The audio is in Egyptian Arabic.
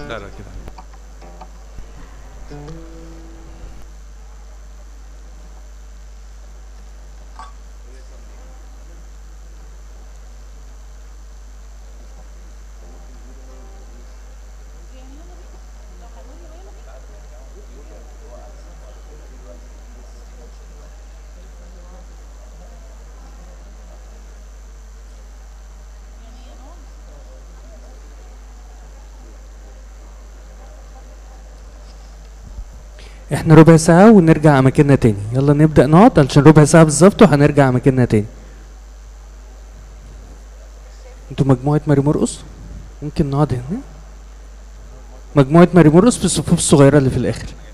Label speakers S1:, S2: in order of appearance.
S1: لا لا كده
S2: احنا ربع ساعة ونرجع أماكننا تاني يلا نبدأ نقعد علشان ربع ساعة بالظبط وهنرجع أماكننا تاني انتوا مجموعة ماري مرقص ممكن نقعد هنا مجموعة ماري مرقص في الصفوف الصغيرة اللي في الآخر